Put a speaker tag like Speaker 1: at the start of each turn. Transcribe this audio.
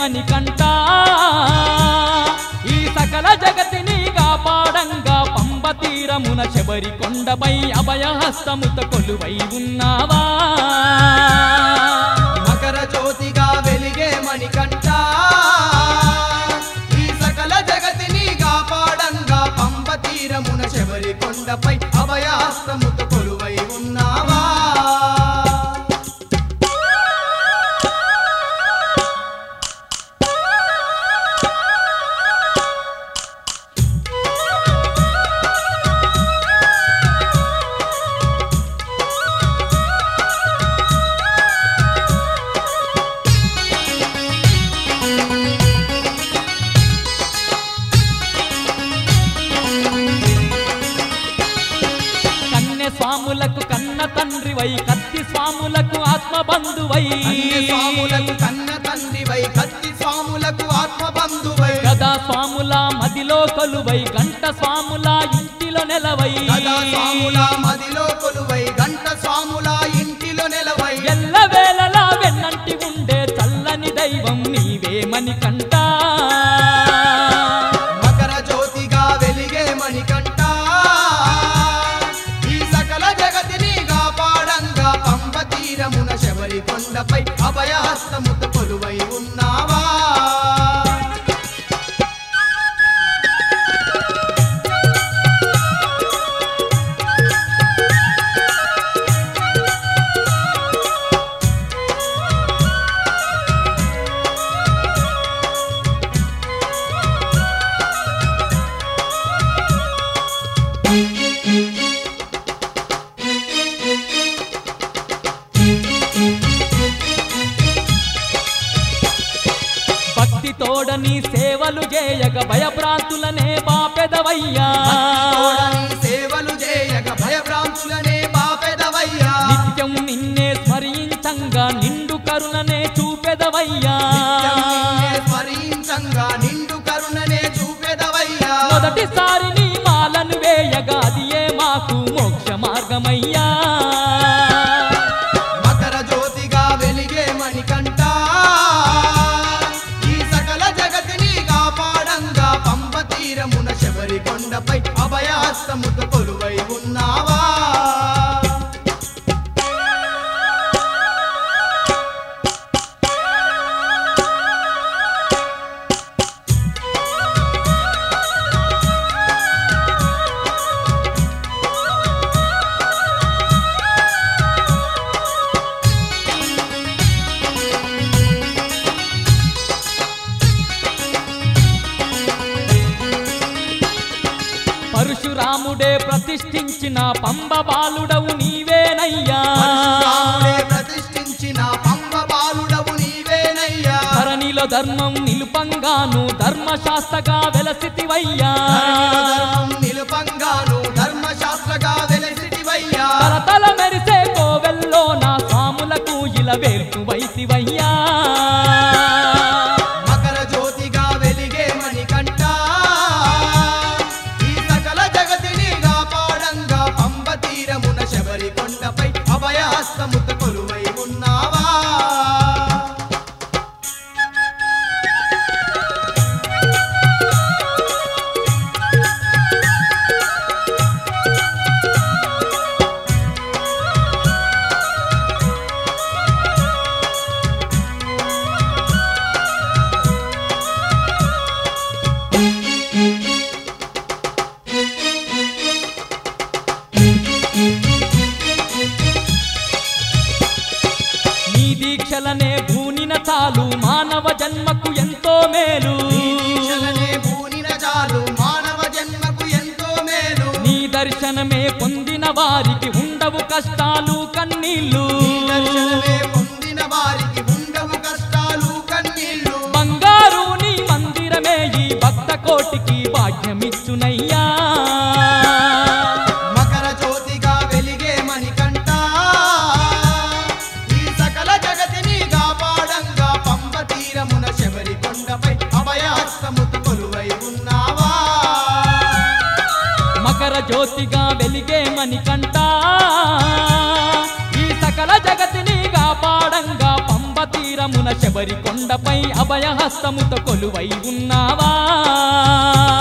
Speaker 1: మణికంట ఈ సకల జగతిని కాపాడంగా పంబ తీరమున శబరి కొండపై అభయహస్తముత కొలువై ఉన్నావా
Speaker 2: మకర జ్యోతిగా వెలిగే మణికంఠ ఈ సకల జగతిని కాపాడంగా పంప తీరమున శబరి కొండపై అభయాస్తముతో కొలువై ఉన్నావా
Speaker 1: కన్నె స్వాములకు కన్న తండ్రివై కత్తి స్వాములకు ఆత్మబంధువై
Speaker 2: అన్య స్వాములకు కన్న తండ్రివై కత్తి స్వాములకు ఆత్మ బంధువై
Speaker 1: గదా స్వాముల మదిలో కొలువై గంట స్వాముల ఇంటిలో నెలవై
Speaker 2: గదా స్వాముల మదిలో కొలువై గంట స్వాముల ఇంటిలో నెలవై
Speaker 1: ఎల్ల వేళలా వెన్నంటి ఉండే చల్లని దైవం నీవే మణికంట
Speaker 2: మకర జ్యోతిగా వెలిగే మణికంఠ ఈ సకల జగతిని కాపాడంగా పంప తీరమున శబరి కొండపై అభయహస్తముతో కొలువై ఉన్నావా
Speaker 1: భక్తి తోడని సేవలు చేయగ భయభ్రాంతులనే బాపెదవయ్యా
Speaker 2: తోడని సేవలు చేయక భయభ్రాంతులనే బాపెదవయ్యా
Speaker 1: నిత్యం నిన్నే స్మరించంగా నిండు కరుణనే చూపెదవయ్యా
Speaker 2: నిత్యం నిన్నే స్మరించంగా నిండు కరుణనే చూపెదవయ్యా
Speaker 1: మొదటిసారి నీ మాలను వేయగా అది ఏ మాకు మోక్ష మార్గమయ్యా
Speaker 2: మకర జ్యోతిగా వెలిగే మణికంఠ ఈ సకల జగతిని కాపాడంగా పంప తీరమున శబరి కొండపై అభయహస్తముతో కొలువై ఉన్నావా
Speaker 1: పరశురాముడే ప్రతిష్ఠించిన పంబ బాలుడవు నీవేనయ్యా
Speaker 2: రాముడే ప్రతిష్ఠించిన పంప బాలుడవు నీవేనయ్యా
Speaker 1: ధరణిలో ధర్మం నిలుపంగాను ధర్మశాస్త్రగా వెలసితివయ్యా
Speaker 2: ధర్మం నిలుపంగాను ధర్మశాస్త్రగా వెలసిటివయ్యా
Speaker 1: తలతల మెరిసే కోవెల్లో నా స్వాములకు ఇలా వేల్పు వైతివయ్యా
Speaker 2: మకర జ్యోతిగా వెలిగే మణికంఠ ఈ సకల జగతిని కాపాడంగా పంబ తీరమున శబరి కొండపై అభయహస్తముతో కొలువై ఉన్నావా
Speaker 1: నీ దీక్షలనే భూనిన చాలు మానవ జన్మకు ఎంతో మేలు
Speaker 2: దీక్షలనే పూనిన చాలు మానవ జన్మకు ఎంతో మేలు
Speaker 1: నీ దర్శనమే పొందిన వారికి ఉండవు కష్టాలు కన్నీళ్ళు
Speaker 2: నీ దర్శనమే పొందిన వారికి ఉండవు కష్టాలు కన్నీళ్లు
Speaker 1: బంగారు నీ మందిరమే ఈ భక్త కోటికి భాగ్యమిచ్చునయ్యా
Speaker 2: మకర జ్యోతిగా వెలిగే మణికంఠ ఈ సకల జగతిని కాపాడంగా పంప తీరమున శబరి కొండపై అభయహస్తముతో కొలువై ఉన్నావా
Speaker 1: మకర జ్యోతిగా వెలిగే మణికంట ఈ సకల జగతిని కాపాడంగా పంబ తీర తీరమున శబరి కొండపై అభయహస్తముతో కొలువై ఉన్నావా